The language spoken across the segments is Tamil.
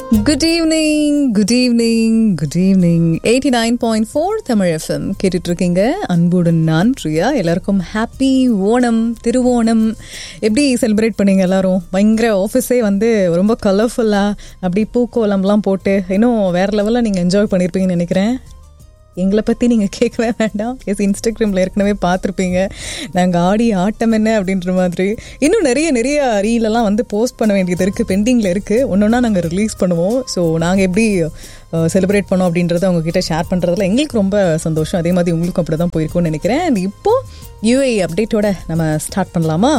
Good evening good evening good evening eighty nine point four Tamil FM கேட்டுட்டு இருக்கீங்க அன்புடன் நான் பிரியா எல்லாருக்கும் ஹாப்பி ஓணம் திருவோணம் எப்படி செலிப்ரேட் பண்ணீங்க எல்லாரும் பயங்கர ஆஃபீஸே வந்து ரொம்ப கலர்ஃபுல்லாக அப்படி பூக்கோலம்லாம் போட்டு இன்னும் வேற லெவலில் நீங்கள் என்ஜாய் பண்ணியிருப்பீங்கன்னு நினைக்கிறேன் எங்களை பற்றி நீங்கள் கேட்கவே வேண்டாம் எஸ் இன்ஸ்டாகிராமில் ஏற்கனவே பார்த்துருப்பீங்க நாங்கள் ஆடி ஆட்டம் என்ன அப்படின்ற மாதிரி இன்னும் நிறைய நிறைய ரீலெல்லாம் வந்து போஸ்ட் பண்ண வேண்டியது இருக்குது பெண்டிங்கில் இருக்குது ஒன்று ஒன்றா நாங்கள் ரிலீஸ் பண்ணுவோம் ஸோ நாங்கள் எப்படி செலிப்ரேட் பண்ணோம் அப்படின்றத உங்ககிட்ட ஷேர் பண்ணுறதுல எங்களுக்கு ரொம்ப சந்தோஷம் அதே மாதிரி உங்களுக்கும் அப்படி தான் போயிருக்கும்னு நினைக்கிறேன் அண்ட் இப்போது யூஏ அப்டேட்டோட நம்ம ஸ்டார்ட் பண்ணலாமா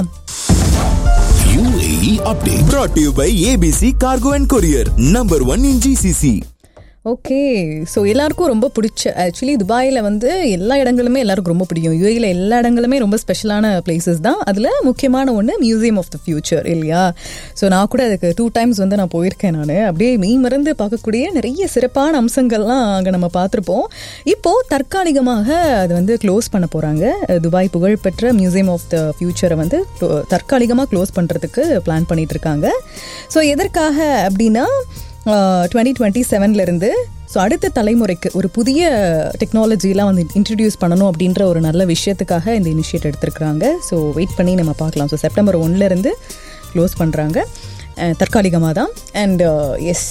UAE update brought to you by ABC Cargo and Courier, number one in GCC. Okay so எல்லாருக்கும் ரொம்ப பிடிச்ச ஆக்சுவலி துபாயில் வந்து எல்லா இடங்களுமே எல்லாருக்கும் ரொம்ப பிடிக்கும் யூஏயில் எல்லா இடங்களுமே ரொம்ப ஸ்பெஷலான பிளேசஸ் தான் அதில் முக்கியமான ஒன்று மியூசியம் ஆஃப் த ஃபியூச்சர் இல்லையா ஸோ நான் கூட அதுக்கு டூ டைம்ஸ் வந்து நான் போயிருக்கேன் நான் அப்படியே மெய் மறந்து பார்க்கக்கூடிய நிறைய சிறப்பான அம்சங்கள்லாம் அங்கே நம்ம பார்த்துருப்போம் இப்போது தற்காலிகமாக அது வந்து க்ளோஸ் பண்ண போகிறாங்க துபாய் புகழ்பெற்ற மியூசியம் ஆஃப் த ஃபியூச்சரை வந்து தற்காலிகமாக க்ளோஸ் பண்ணுறதுக்கு பிளான் பண்ணிட்டு இருக்காங்க ஸோ எதற்காக அப்படின்னா டுவெண்ட்டி டுவெண்ட்டி செவன்லேருந்து ஸோ அடுத்த தலைமுறைக்கு ஒரு புதிய டெக்னாலஜிலாம் வந்து இன்ட்ரடியூஸ் பண்ணணும் அப்படின்ற ஒரு நல்ல விஷயத்துக்காக இந்த இனிஷியேட் எடுத்திருக்கிறாங்க ஸோ வெயிட் பண்ணி நம்ம பார்க்கலாம் ஸோ செப்டம்பர் ஒன்லேருந்து க்ளோஸ் பண்ணுறாங்க தற்காலிகமாக தான் and yes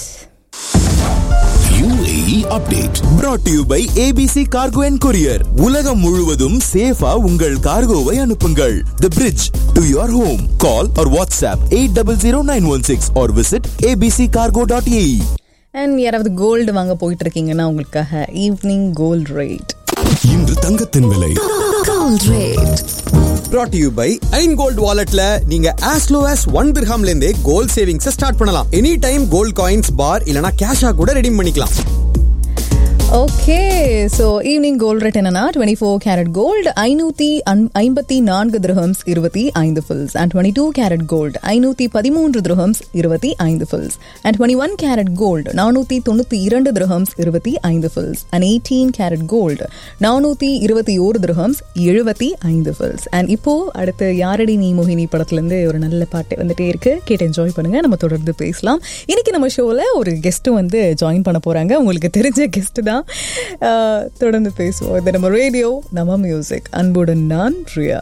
UAE update brought to you by ABC Cargo and Courier. உலகம் முழுவதும் சேஃபா உங்கள் கார்கோவை அனுப்புங்கள். The bridge to your home. Call or WhatsApp 800916 or visit abccargo.ae. And யாராவது கோல்டு வாங்க போயிட்டு இருக்கீங்கன்னா உங்களுக்காக ஈவினிங் கோல்டு ரேட் இன்று தங்கத்தின் விலை Gold rate. brought to you by ஐன் கோல்ட் வாலெட்ல நீங்க as low as ஒன் திர்ஹாம்ல இருந்தே கோல்ட் சேவிங்ஸ் ஸ்டார்ட் பண்ணலாம் any time gold coins bar இல்லனா கேஷா கூட ரெடீம் பண்ணிக்கலாம் okay so evening gold rate என்னன்னா டுவெண்ட்டி ஃபோர் கேரட் கோல்டு ஐநூற்றி ஐம்பத்தி நான்கு திரஹம்ஸ் இருபத்தி ஐந்து ஃபில்ஸ் and twenty two carat gold ஐநூற்றி பதிமூன்று திரஹம்ஸ் இருபத்தி ஐந்து ஃபில்ஸ் and twenty one carat gold நானூற்றி தொண்ணூற்றி இரண்டு திரஹம்ஸ் இருபத்தி ஐந்து ஃபில்ஸ் அண்ட் எயிட்டீன் கேரட் கோல்டு நானூற்றி இருபத்தி ஓரு திரஹம்ஸ் எழுபத்தி ஐந்து ஃபில்ஸ் அண்ட் இப்போ அடுத்து யாரடி நீ மோகினி படத்துலேருந்து ஒரு நல்ல பாட்டு வந்துட்டே இருக்கு கேட்டு என்ஜாய் பண்ணுங்க நம்ம தொடர்ந்து பேசலாம் இன்னைக்கு நம்ம ஷோவில் ஒரு கெஸ்ட்டும் வந்து ஜாயின் பண்ண போறாங்க உங்களுக்கு தெரிஞ்ச கெஸ்ட் தான் ஆஹ், தொடர்ந்து பேசுவோம் இது நம்ம ரேடியோ நம்ம மியூசிக் அன்புடன் நான் Riya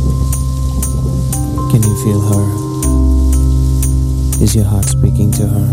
Can you feel her? Is your heart speaking to her?